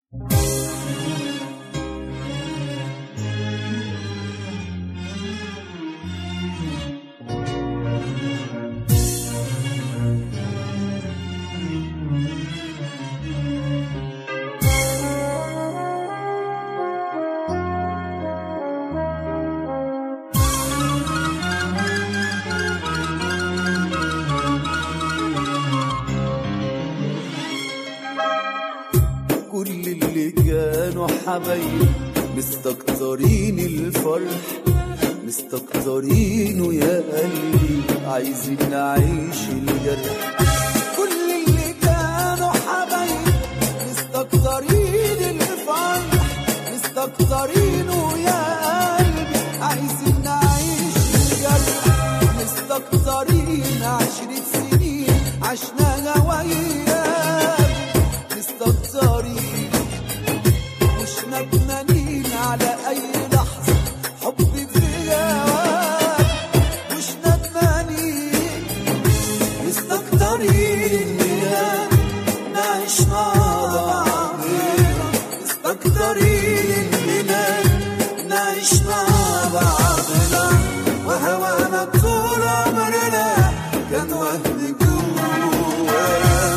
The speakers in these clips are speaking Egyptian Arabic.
كل اللي كانوا حبايب مستكترين الفرح مستكترينه يا قلبي عايزين نعيش الجرح كل اللي كانوا حبايب مستكترين الفرح مستكترينه يا قلبي عايزين نعيش الجرح مستكترين عشرة سنين عشناها وياك مستكترين مش ندمانين على اي لحظه حب في هواك مش ندمانين مستكترين إننا نعيش مع بعض مستكترين إننا نعيش مع بعضنا وهوانا طول عمرنا كان وهم جوانا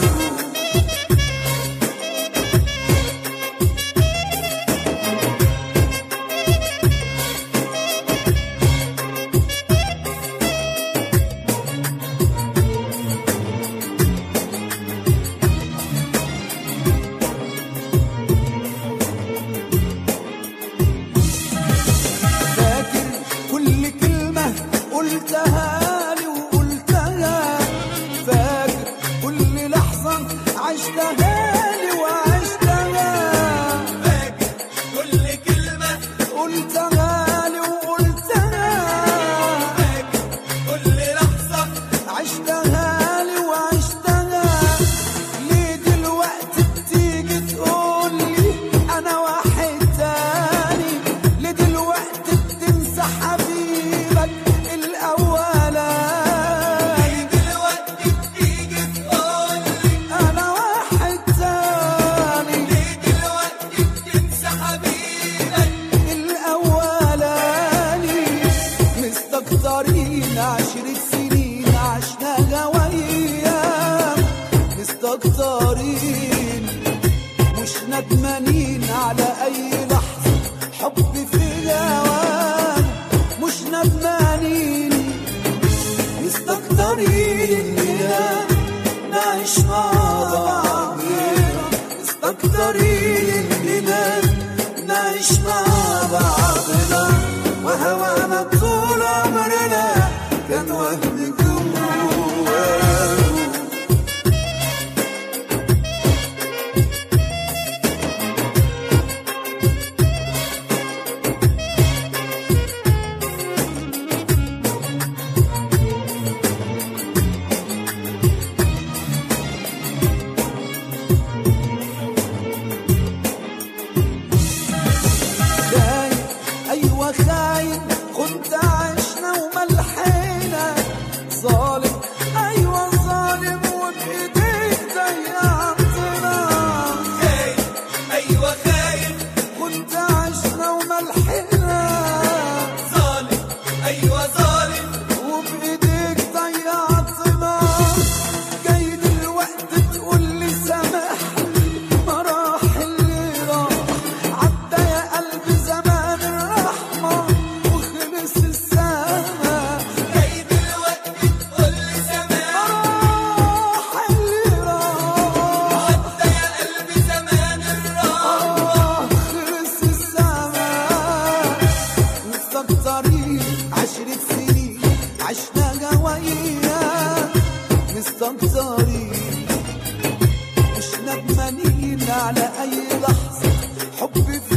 فاكر كل كلمة قلتها لي وقلتها فاكر كل لحظة عشتها لي وعشتها فاكر كل كلمة قلتها لي وقلتها فاكر كل لحظة عشتها لي وعشتها ليه دلوقتي بتيجي تقول لي انا واحد تاني ليه دلوقتي بتنسى حبيبك الاولاني دلوقتي بتيجي تقول لي انا واحد تاني ليه دلوقتي بتنسى حبيبك الاولاني مستكترين عشرة سنين عشناها وياك مستكترين مش ندمانين على اي لحظة حب في هواك مش ندمانين مستكترين إننا نعيش مع بعض مستكترين إننا نعيش مع بعضنا وهوانا طول عمرنا كان وهم جوانا خاين ايوه خاين كنت عشنا وملحينا ظالم ايوه ظالم وبايديك ضيعتنا خاين ايوه خاين كنت عشنا وملحينا ظالم ايوه ظالم وبايديك ضيعتنا جاي دلوقتي تقول لي سامحني ما راح اللي راح عدى يا قلبي زمان الرحمة وخلص السما جاي دلوقتي تقول لي سامحني راح اللي راح عدى يا قلبي زمان الرحمة خلص السما مستكترين عشرة سنين عشناها وياك مستكترين مش ندمانين على اي لحظة حب في